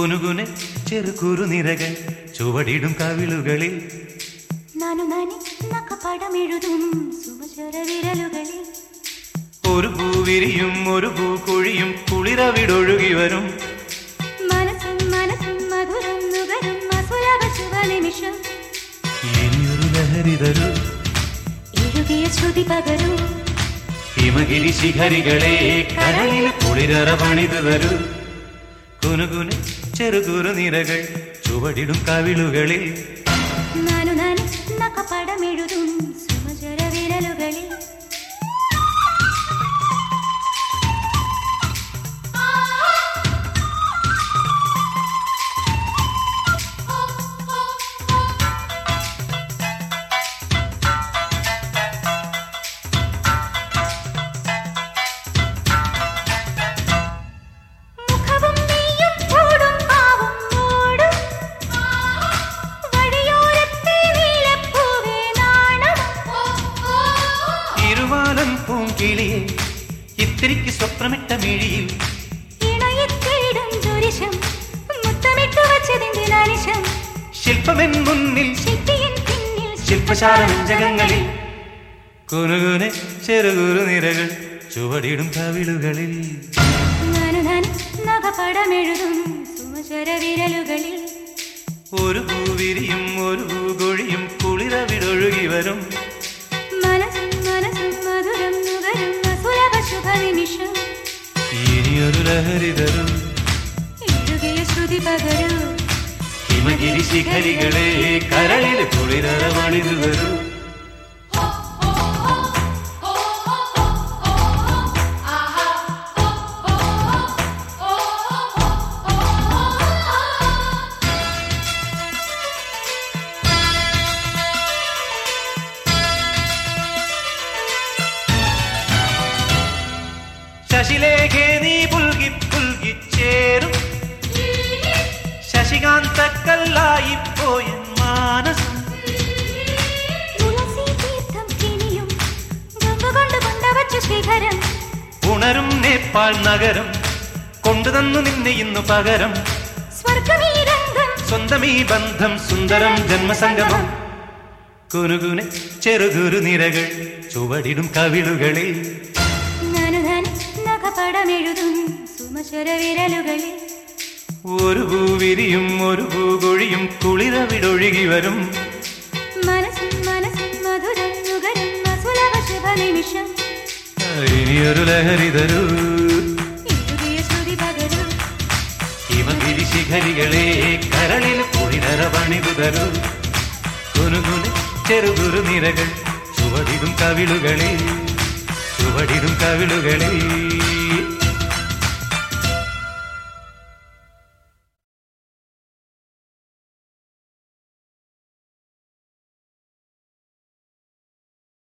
കുനുകുനെ ചെറുകുറു നിരകൾ ചുവടിടും കവിളുകളിൽ ನಾನು ನಾನೇ ನಕ್ಕ പടമെഴുതും സുമചര വിരലുകളിൽ ഒരു പൂവിരിയും ഒരു പൂക്കുഴിയും കുളിരവിടൊഴുകി വരും മനസ്സും മനസ്സും മധുരം നുകരും അസുലഭ ശുഭനിമിഷം ഇനിയൊരു ലഹരി തരൂ എഴുതിയ ശ്രുതി പകരും ഹിമഗിരി ശിഖരികളെ കരളിൽ കുളിരറ പണിതു തരൂ കുനുകുനെ ചെറുകുറു നിരകൾ ചുവടിടും കവിളുകളിൽ ನಾನು ನಾನೇ ನಕ್ಕ പടമെഴുതും സുമചര വിരലുകളിൽ മുഖവും നീയും ചൂടും പാവും മൂടും വഴിയോരത്തെ നീലപ്പൂവേ നാണം ഇരുവാലൻ പൂങ്കിളിയെ ഇത്തിരിക്ക് സ്വപ്നമിട്ട മിഴിയിൽ ഇണയത്തേടും ദുരിശം മുത്തമിട്ടു വച്ചതിന്റെ നാനിശം ശില്പമെൻ മുന്നിൽ ശില്പിയൻ പിന്നിൽ ശില്പശാല നെഞ്ചകങ്ങളിൽ കുനുകുനെ ചെറുകുറു നിരകൾ ചുവടിടും കവിളുകളിൽ നാനു ഞാൻ നഖപടമെഴുതും സുമചര വിരലുകളിൽ ഒരു പൂവിരിയും ഒരു പൂകൊഴിയും കുളിരവിടൊഴുകി വരും മനസ്സും മനസ്സും മധുരം നുകരും അസുലഭ ശുഭനിമിഷം ഇനിയൊരു ലഹരി തരും എഴുതിയ ശ്രുതി പകരൂ ഹിമഗിരി ശിഖരികളെ കരളിൽ കുളിരറ പണിതു തരൂ ശശിലേഖേ നീ പുൽകി പുൽകി ചേരും ശശികാന്തക്കല്ലായി പോയ മാനസം തുളസി തീർത്ഥം കിനിയും ഗംഗ കൊണ്ട് കൊണ്ടവച്ച ശിഖരം ഉണരും നേപ്പാൾ നഗരം കൊണ്ടുതന്നു നിന്നെ ഇന്നു പകരം സ്വർഗമീ രംഗം സ്വന്തം ഈ ബന്ധം സുന്ദരം ജന്മസംഗമം കുനുകുനെ ചെറുകുരു നിരകൾ ചുവടിടും കവിളുകളിൽ ഞാനു ഞാൻ നഖപടമെഴുതും സുമചര വിരലുകളിൽ ഒരു പൂവിരിയും ഒരു പൂകൊഴിയും കുളിരവിടൊഴുകി വരും മനസ്സും മനസ്സും മധുരം നുകരും അസുലഭ ശുഭനിമിഷം ഇനിയൊരു ലഹരി തരൂ എഴുതിയ ശ്രുതി പകരൂ ഹിമഗിരി ശിഖരികളെ കരളിൽ കുളിരറ പണിതു തരൂ കുനുകുനെ ചെറുകുരു നിരകൾ ചുവടിടും കവിളുകളിൽ ചുവടിടും കവിളുകളിൽ